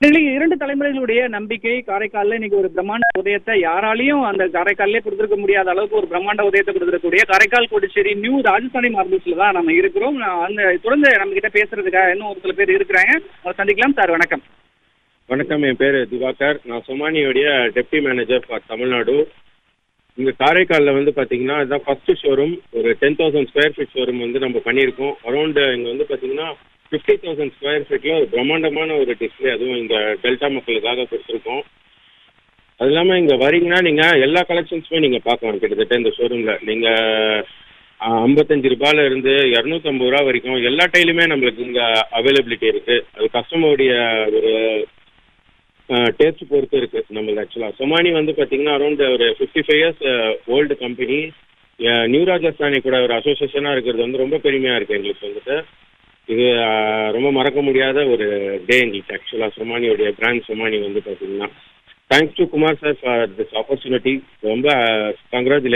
இதுல இரண்டு தலைமுறைகளுடைய நம்பிக்கை காரைக்காலில் இன்னைக்கு ஒரு பிரம்மாண்ட உதயத்தை யாராலையும் அந்த காரைக்காலிலே கொடுத்திருக்க முடியாத அளவுக்கு ஒரு பிரம்மாண்ட உதயத்தை கொடுத்திருக்கக்கூடிய காரைக்கால் கோடிச்சேரி நியூ ராஜஸ்தானி மார்பிள்ஸ்ல தான் நம்ம இருக்கிறோம் நான் அந்த தொடர்ந்து நம்ம கிட்ட பேசுறதுக்காக இன்னும் ஒரு சில பேர் இருக்கிறாங்க அவரை சந்திக்கலாம் சார் வணக்கம் வணக்கம் என் பேர் திவாகர் நான் சொமானியோடைய டெப்டி மேனேஜர் ஃபார் தமிழ்நாடு இங்கே காரைக்காலில் வந்து பார்த்தீங்கன்னா இதுதான் ஃபஸ்ட்டு ஷோரூம் ஒரு ten thousand square feet showroom வந்து நம்ம பண்ணியிருக்கோம் அரௌண்டு இங்கே வந்து பார்த்தீங்கன்னா ஃபிஃப்டி தௌசண்ட் ஸ்கொயர் ஃபீட்டில் ஒரு பிரம்மாண்டமான ஒரு டிஸ்பிளே அதுவும் இங்கே டெல்டா மக்களுக்காக கொடுத்துருக்கோம் அது இல்லாமல் இங்கே வரீங்கன்னா நீங்கள் எல்லா கலெக்ஷன்ஸுமே நீங்கள் பார்க்கலாம் கிட்டத்தட்ட இந்த ஷோரூமில் நீங்கள் ஐம்பத்தஞ்சு ரூபாயில இருந்து இரநூத்தம்பது ரூபா வரைக்கும் எல்லா டைலுமே நம்மளுக்கு இங்கே அவைலபிலிட்டி இருக்குது அது கஸ்டமருடைய ஒரு டேஸ்ட் பொறுத்து இருக்கு நம்மளுக்கு ஆக்சுவலாக சொமானி வந்து பார்த்தீங்கன்னா அரௌண்ட் ஒரு fifty five years old company new Rajasthani கூட ஒரு அசோசியேஷனாக இருக்கிறது வந்து ரொம்ப பெருமையாக இருக்குது எங்களுக்கு வந்துட்டு இது அஹ், ரொம்ப மறக்க முடியாத ஒரு டே எங்களுக்கு ஆக்சுவலாக சொமானியோடைய பிராண்ட் சொமானி வந்து பார்த்தீங்கன்னா thanks to Kumar sir for this opportunity ரொம்ப கங்க்ராச்சுலேஷன்